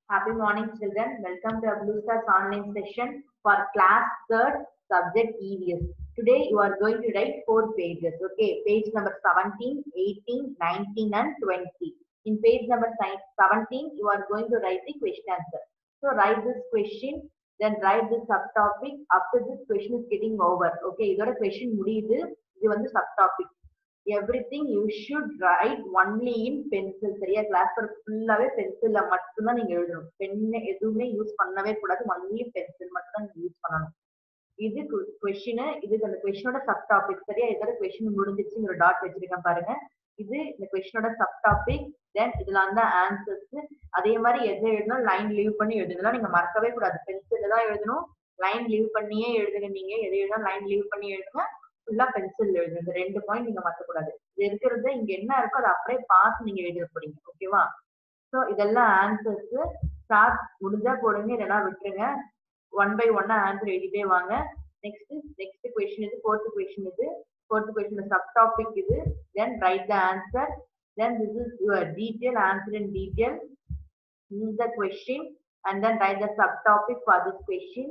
Happy morning, children. Welcome to Blue Stars online session for class third subject EVS. Today you are going to write four pages. Okay, page number 17, 18, 19, and 20. In page number si- 17, you are going to write the question answer. So write this question, then write the subtopic. After this question is getting over. Okay, இதோட question முடியுது. இது வந்து subtopic. Everything you should write only in pencil சரியா class work ஃபுல்லாவே பென்சில்ல மட்டும்தான் நீங்க எழுதணும் பென் எதுவுமே யூஸ் பண்ணவே கூடாது ஒன்லி பென்சில் மட்டும் தான் நீங்க யூஸ் பண்ணணும் இது கொஸ்டின் இதுக்கு அந்த கொஸ்டினோட சப் டாபிக் சரியா இதோட கொஸ்டின் முடிஞ்சிச்சு ஒரு டாட் வச்சிருக்கேன் பாருங்க இது இந்த கொஸ்டினோட சப் டாபிக் தென் இதுல அந்த ஆன்சர்ஸ் அதே மாதிரி எதை எழுதணும் லைன் லீவ் பண்ணி எழுதுனா நீங்க மறக்கவே கூடாது பென்சில் தான் எழுதணும் லைன் லீவ் பண்ணியே எழுதுங்க நீங்க எதை எழுதணும் லைன் லீவ் பண்ணி எழுதுங்க ஃபுல்லா பென்சில் எழுதுங்க இந்த ரெண்டு பாயிண்ட் நீங்க மாத்தக்கூடாது இது இருக்கிறது இங்க என்ன இருக்கோ அதை அப்படியே பார்த்து நீங்க எழுத போறீங்க ஓகேவா சோ இதெல்லாம் ஆன்சர்ஸ் ஸ்டார்ட் முடிஞ்சா போடுங்க இல்லைன்னா விட்டுருங்க ஒன் பை ஒன்னா ஆன்சர் எழுதிட்டே வாங்க நெக்ஸ்ட் நெக்ஸ்ட் கொஸ்டின் இது ஃபோர்த் கொஸ்டின் இது ஃபோர்த் கொஸ்டின் சப் டாபிக் இது then write the answer then this is your detail answer in detail இந்த question and then write the subtopic for this question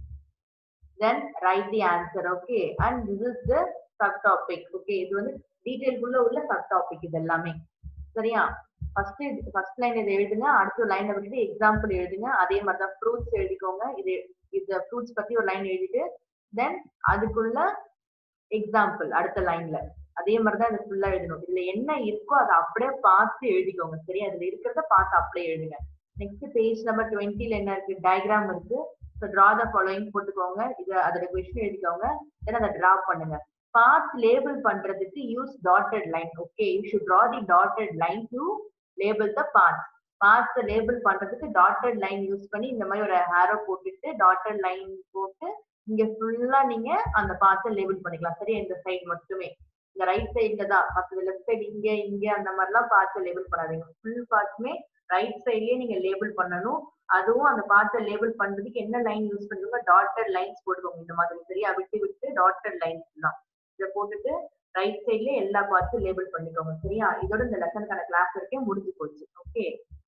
then write the answer okay and this is the subtopic okay இது வந்து detail குள்ள உள்ள subtopic இது எல்லாமே சரியா first first line இதை எழுதுங்க அடுத்த லைனை விட்டுட்டு எக்ஸாம்பிள் எழுதுங்க அதே மாதிரி தான் ஃப்ரூட்ஸ் எழுதிக்கோங்க இது இது ஃப்ரூட்ஸ் பத்தி ஒரு லைன் எழுதிட்டு தென் அதுக்குள்ள எக்ஸாம்பிள் அடுத்த லைன்ல அதே மாதிரி தான் இது ஃபுல்லா எழுதணும் இதுல என்ன இருக்கோ அதை அப்படியே பார்த்து எழுதிக்கோங்க சரியா இதுல இருக்கிறத பார்த்து அப்படியே எழுதுங்க நெக்ஸ்ட் பேஜ் நம்பர் டுவெண்ட்டில என்ன இருக்கு டயக்ராம் இருக்கு ஸோ ட்ரா த ஃபாலோயிங் போட்டுக்கோங்க இது அதோட கொஸ்டின் எழுதிக்கோங்க தென் அதை ட்ரா பண்ணுங்க பார்ட்ஸ் லேபிள் பண்றதுக்கு use dotted line okay you should draw the dotted line to label the parts parts label பண்றதுக்கு டாட்டட் லைன் யூஸ் பண்ணி இந்த மாதிரி ஒரு ஹேரோ போட்டுட்டு டாட்டட் லைன் போட்டு இங்க ஃபுல்லா நீங்க அந்த பார்ட்ஸை லேபிள் பண்ணிக்கலாம் சரியா இந்த சைடு மட்டுமே இந்த ரைட் சைட்ல தான் மற்றது லெஃப்ட் சைடு இங்க இங்க அந்த மாதிரிலாம் பார்ட்ஸை லேபிள் பண்ணாதீங்க ஃபுல் பார்ட்ஸுமே ரைட் சைட்லயே நீங்க லேபிள் பண்ணணும் அதுவும் அந்த பார்ட்ஸை லேபிள் பண்றதுக்கு என்ன லைன் யூஸ் பண்ணுங்க டாட்டட் லைன்ஸ் போட்டுக்கோங்க இந்த மாதிரி சரியா விட்டு விட்டு டாட்டட் லைன்ஸ் தான் இதை போட்டுட்டு ரைட் சைட்ல எல்லா பார்ட்ஸும் லேபிள் பண்ணிக்கோங்க சரியா இதோட இந்த லெசனுக்கான கிளாஸ் வரைக்கும் முடிஞ்சு போச்சு ஓகே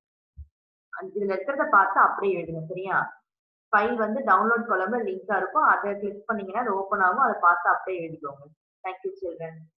இதுல இருக்கிறத பார்த்து அப்படியே எழுதுங்க சரியா ஃபைல் வந்து டவுன்லோட் கொலம்புல லிங்கா இருக்கும் அதை கிளிக் பண்ணீங்கன்னா அது ஓப்பன் ஆகும் அதை பார்த்து அப்படியே எழுதிக்கோங்க தேங்க்யூ சில்ட்ரன்